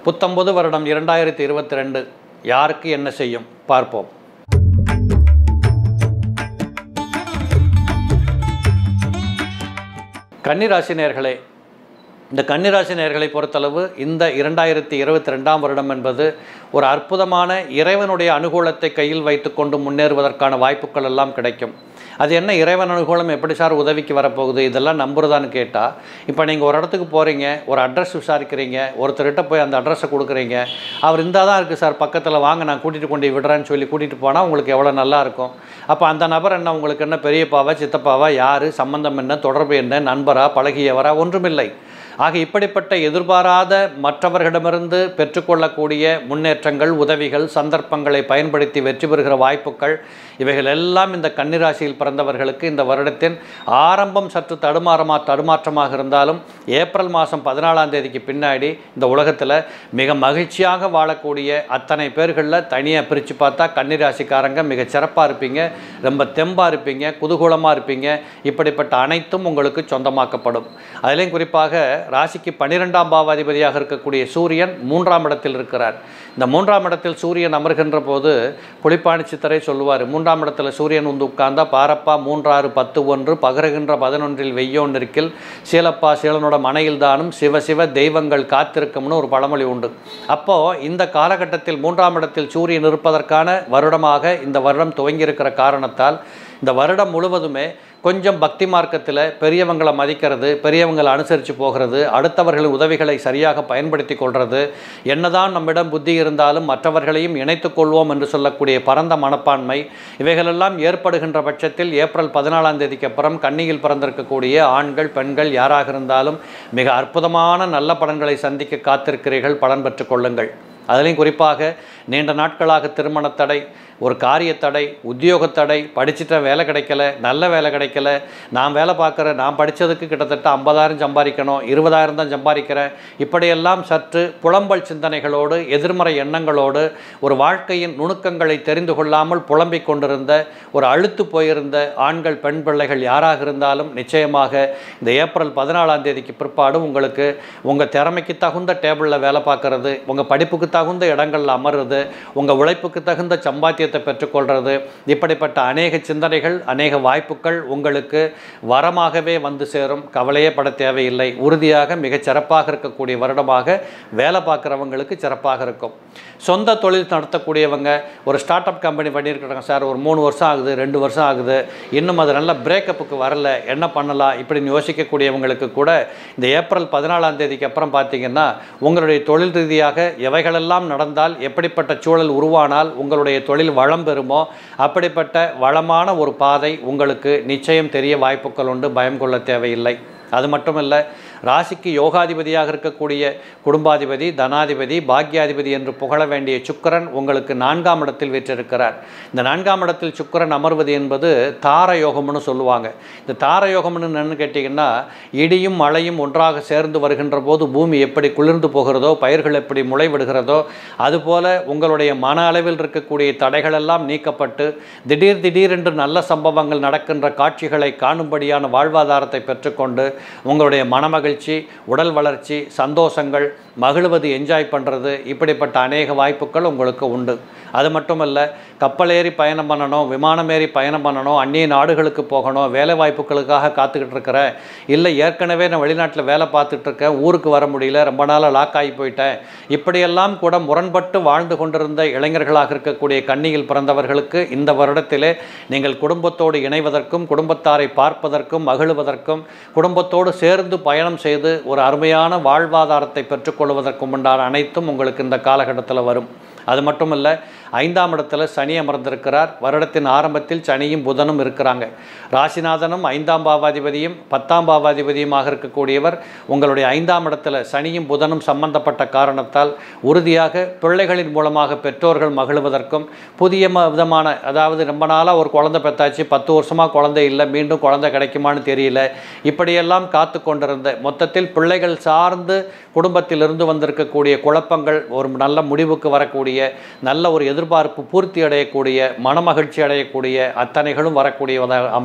புத்தம்பது வருடம் இரண்டாயிரத்தி இருபத்தி ரெண்டு யாருக்கு என்ன செய்யும் பார்ப்போம் கன்னிராசி நேர்களே இந்த கன்னிராசி நேர்களை பொறுத்தளவு இந்த இரண்டாயிரத்தி இருபத்தி ரெண்டாம் வருடம் என்பது ஒரு அற்புதமான இறைவனுடைய அனுகூலத்தை கையில் வைத்துக்கொண்டு முன்னேறுவதற்கான வாய்ப்புகள் எல்லாம் கிடைக்கும் அது என்ன இறைவன் அனுகூலம் எப்படி சார் உதவிக்கு வரப்போகுது இதெல்லாம் நம்புறதான்னு கேட்டால் இப்போ நீங்கள் ஒரு இடத்துக்கு போகிறீங்க ஒரு அட்ரஸ் விசாரிக்கிறீங்க ஒருத்தர்கிட்ட போய் அந்த அட்ரஸை கொடுக்குறீங்க அவர் இருந்தால் தான் இருக்குது சார் பக்கத்தில் வாங்க நான் கூட்டிகிட்டு கொண்டு போய் விடுறேன்னு சொல்லி கூட்டிகிட்டு போனால் உங்களுக்கு எவ்வளோ நல்லா இருக்கும் அப்போ அந்த நபர் என்ன உங்களுக்கு என்ன பெரியப்பாவா சித்தப்பாவா யார் சம்பந்தம் என்ன தொடர்பு என்ன நண்பரா பழகியவரா ஒன்றுமில்லை ஆக இப்படிப்பட்ட எதிர்பாராத மற்றவர்களிடமிருந்து பெற்றுக்கொள்ளக்கூடிய முன்னேற்றங்கள் உதவிகள் சந்தர்ப்பங்களை பயன்படுத்தி வெற்றி பெறுகிற வாய்ப்புகள் இவைகள் எல்லாம் இந்த கன்னிராசியில் பிறந்தவர்களுக்கு இந்த வருடத்தின் ஆரம்பம் சற்று தடுமாறமா தடுமாற்றமாக இருந்தாலும் ஏப்ரல் மாதம் பதினாலாம் தேதிக்கு பின்னாடி இந்த உலகத்தில் மிக மகிழ்ச்சியாக வாழக்கூடிய அத்தனை பேர்களில் தனியாக பிரித்து பார்த்தா கன்னிராசிக்காரங்க மிக சிறப்பாக இருப்பீங்க ரொம்ப தெம்பாக இருப்பீங்க குதூகூலமாக இருப்பீங்க இப்படிப்பட்ட அனைத்தும் உங்களுக்கு சொந்தமாக்கப்படும் அதிலையும் குறிப்பாக ராசிக்கு பன்னிரெண்டாம் பாவாதிபதியாக இருக்கக்கூடிய சூரியன் மூன்றாம் இடத்தில் இருக்கிறார் இந்த மூன்றாம் இடத்தில் சூரியன் அமர்கின்ற போது புலிப்பாணி சித்தரை சொல்லுவார் மூன்றாம் இடத்துல சூரியன் வந்து உட்கார்ந்தா பாரப்பா மூன்றாறு பத்து ஒன்று பகருகின்ற பதினொன்றில் வெய்யோன் இருக்கில் சீலப்பா சீலனோட மனையில் தானும் சிவ சிவ தெய்வங்கள் காத்திருக்கும்னு ஒரு பழமொழி உண்டு அப்போது இந்த காலகட்டத்தில் மூன்றாம் இடத்தில் சூரியன் இருப்பதற்கான வருடமாக இந்த வருடம் துவங்கியிருக்கிற காரணத்தால் இந்த வருடம் முழுவதுமே கொஞ்சம் பக்தி மார்க்கத்தில் பெரியவங்களை மதிக்கிறது பெரியவங்களை அனுசரித்து போகிறது அடுத்தவர்களின் உதவிகளை சரியாக பயன்படுத்தி கொள்வது என்னதான் நம்மிடம் புத்தி இருந்தாலும் மற்றவர்களையும் இணைத்துக் கொள்வோம் என்று சொல்லக்கூடிய பரந்த மனப்பான்மை இவைகளெல்லாம் ஏற்படுகின்ற பட்சத்தில் ஏப்ரல் பதினாலாம் தேதிக்கு அப்புறம் கன்னியில் பிறந்திருக்கக்கூடிய ஆண்கள் பெண்கள் யாராக இருந்தாலும் மிக அற்புதமான நல்ல பலன்களை சந்திக்க காத்திருக்கிறீர்கள் பலன் பெற்றுக் கொள்ளுங்கள் அதிலையும் குறிப்பாக நீண்ட நாட்களாக திருமணத் தடை ஒரு காரியத் தடை உத்தியோகத் தடை படிச்சுட்ட வேலை கிடைக்கல நல்ல வேலை கிடைக்கல நான் வேலை பார்க்குற நான் படித்ததுக்கு கிட்டத்தட்ட ஐம்பதாயிரம் சம்பாதிக்கணும் இருபதாயிரம் தான் சம்பாதிக்கிறேன் இப்படியெல்லாம் சற்று புலம்பல் சிந்தனைகளோடு எதிர்மறை எண்ணங்களோடு ஒரு வாழ்க்கையின் நுணுக்கங்களை தெரிந்து கொள்ளாமல் புலம்பிக் கொண்டிருந்த ஒரு அழுத்து போயிருந்த ஆண்கள் பெண் பிள்ளைகள் யாராக இருந்தாலும் நிச்சயமாக இந்த ஏப்ரல் பதினாலாம் தேதிக்கு பிற்பாடு உங்களுக்கு உங்கள் திறமைக்கு தகுந்த டேபிளில் வேலை பார்க்கறது உங்கள் படிப்புக்கு தகுந்த இடங்களில் அமர்றது உங்கள் உழைப்புக்கு தகுந்த சம்பாத்தியத்தை பெற்றுக்கொள்வது இப்படிப்பட்ட அநேக சிந்தனைகள் அநேக வாய்ப்புகள் உங்களுக்கு வரமாகவே வந்து சேரும் கவலையே பட தேவையில்லை உறுதியாக மிகச் சிறப்பாக இருக்கக்கூடிய வருடமாக வேலை பார்க்குறவங்களுக்கு சிறப்பாக இருக்கும் சொந்த தொழில் நடத்தக்கூடியவங்க ஒரு ஸ்டார்ட் அப் கம்பெனி பண்ணியிருக்கிறாங்க சார் ஒரு மூணு வருஷம் ஆகுது ரெண்டு வருஷம் ஆகுது இன்னும் அது நல்ல பிரேக்கப்புக்கு வரல என்ன பண்ணலாம் இப்படின்னு யோசிக்கக்கூடியவங்களுக்கு கூட இந்த ஏப்ரல் பதினாலாம் தேதிக்கு அப்புறம் பார்த்தீங்கன்னா உங்களுடைய தொழில் ரீதியாக எவைகளெல்லாம் நடந்தால் எப்படிப்பட்ட சூழல் உருவானால் உங்களுடைய தொழில் வளம் பெறுமோ அப்படிப்பட்ட வளமான ஒரு பாதை உங்களுக்கு நிச்சயம் தெரிய வாய்ப்புகள் உண்டு பயம் கொள்ள தேவையில்லை அது மட்டுமல்ல ராசிக்கு யோகாதிபதியாக இருக்கக்கூடிய குடும்பாதிபதி தனாதிபதி பாக்யாதிபதி என்று புகழ வேண்டிய சுக்கிரன் உங்களுக்கு நான்காம் இடத்தில் வீற்றிருக்கிறார் இந்த நான்காம் இடத்தில் சுக்கிரன் அமர்வது என்பது தார யோகம்னு சொல்லுவாங்க இந்த தார யோகம்னு என்னன்னு கேட்டிங்கன்னா இடியும் மழையும் ஒன்றாக சேர்ந்து வருகின்ற போது பூமி எப்படி குளிர்ந்து போகிறதோ பயிர்கள் எப்படி முளைவிடுகிறதோ அதுபோல உங்களுடைய மன அளவில் இருக்கக்கூடிய தடைகளெல்லாம் நீக்கப்பட்டு திடீர் திடீரென்று நல்ல சம்பவங்கள் நடக்கின்ற காட்சிகளை காணும்படியான வாழ்வாதாரத்தை பெற்றுக்கொண்டு உங்களுடைய மனமகிழ்ச்சி உடல் வளர்ச்சி சந்தோஷங்கள் மகிழ்வது என்ஜாய் பண்ணுறது இப்படிப்பட்ட அநேக வாய்ப்புகள் உங்களுக்கு உண்டு அது மட்டுமல்ல கப்பல் ஏறி பயணம் பண்ணணும் விமானம் ஏறி பயணம் பண்ணணும் அந்நிய நாடுகளுக்கு போகணும் வேலை வாய்ப்புகளுக்காக காத்துக்கிட்டு இருக்கிறேன் இல்லை ஏற்கனவே நான் வெளிநாட்டில் வேலை பார்த்துட்டு இருக்கேன் ஊருக்கு வர முடியல ரொம்ப நாளாக லாக் ஆகி போயிட்டேன் இப்படியெல்லாம் கூட முரண்பட்டு வாழ்ந்து கொண்டிருந்த இளைஞர்களாக இருக்கக்கூடிய கன்னியில் பிறந்தவர்களுக்கு இந்த வருடத்திலே நீங்கள் குடும்பத்தோடு இணைவதற்கும் குடும்பத்தாரை பார்ப்பதற்கும் மகிழுவதற்கும் குடும்பத்தோடு சேர்ந்து பயணம் செய்து ஒரு அருமையான வாழ்வாதாரத்தை பெற்றுக்கொள்வதற்கும் உண்டான அனைத்தும் உங்களுக்கு இந்த காலகட்டத்தில் வரும் அது மட்டும் இல்லை ஐந்தாம் இடத்துல சனி அமர்ந்திருக்கிறார் வருடத்தின் ஆரம்பத்தில் சனியும் புதனும் இருக்கிறாங்க ராசிநாதனும் ஐந்தாம் பாவாதிபதியும் பத்தாம் பாவாதிபதியுமாக இருக்கக்கூடியவர் உங்களுடைய ஐந்தாம் இடத்துல சனியும் புதனும் சம்பந்தப்பட்ட காரணத்தால் உறுதியாக பிள்ளைகளின் மூலமாக பெற்றோர்கள் மகிழ்வதற்கும் புதிய ம- விதமான அதாவது ரொம்ப நாளாக ஒரு குழந்தை பெத்தாச்சு பத்து வருஷமாக குழந்தை இல்லை மீண்டும் குழந்தை கிடைக்குமான்னு தெரியல இப்படியெல்லாம் காத்து கொண்டிருந்த மொத்தத்தில் பிள்ளைகள் சார்ந்து குடும்பத்திலிருந்து வந்திருக்கக்கூடிய குழப்பங்கள் ஒரு நல்ல முடிவுக்கு வரக்கூடிய நல்ல ஒரு எதிர்பார்ப்பு பூர்த்தி அடையக்கூடிய மனமகிழ்ச்சி அடையக்கூடிய அத்தனைகளும் வரக்கூடியதாக அமையும்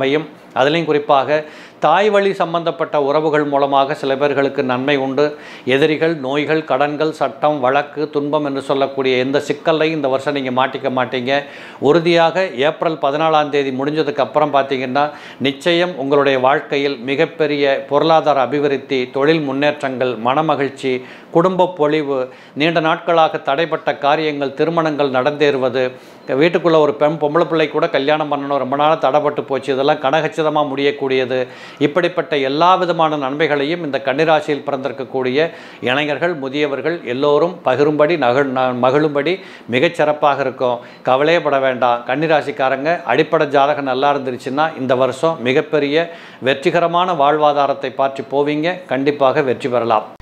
அதுலேயும் குறிப்பாக தாய் வழி சம்பந்தப்பட்ட உறவுகள் மூலமாக சில பேர்களுக்கு நன்மை உண்டு எதிரிகள் நோய்கள் கடன்கள் சட்டம் வழக்கு துன்பம் என்று சொல்லக்கூடிய எந்த சிக்கல்லையும் இந்த வருஷம் நீங்கள் மாட்டிக்க மாட்டீங்க உறுதியாக ஏப்ரல் பதினாலாம் தேதி முடிஞ்சதுக்கு அப்புறம் பார்த்தீங்கன்னா நிச்சயம் உங்களுடைய வாழ்க்கையில் மிகப்பெரிய பொருளாதார அபிவிருத்தி தொழில் முன்னேற்றங்கள் மனமகிழ்ச்சி குடும்ப பொழிவு நீண்ட நாட்களாக தடைப்பட்ட காரியங்கள் திருமணங்கள் நடந்தேறுவது வீட்டுக்குள்ளே ஒரு பெண் பொம்பளை பிள்ளை கூட கல்யாணம் பண்ணணும் ரொம்ப நாளாக தடைப்பட்டு போச்சு இதெல்லாம் கனகச்சிதமாக முடியக்கூடியது இப்படிப்பட்ட எல்லா விதமான நன்மைகளையும் இந்த கன்னிராசியில் பிறந்திருக்கக்கூடிய இளைஞர்கள் முதியவர்கள் எல்லோரும் பகிரும்படி நகழ் ந- மகிழும்படி மிகச் சிறப்பாக இருக்கும் கவலையே பட வேண்டாம் கன்னிராசிக்காரங்க அடிப்படை ஜாதகம் நல்லா இருந்துருச்சுன்னா இந்த வருஷம் மிகப்பெரிய வெற்றிகரமான வாழ்வாதாரத்தை பாற்றி போவீங்க கண்டிப்பாக வெற்றி பெறலாம்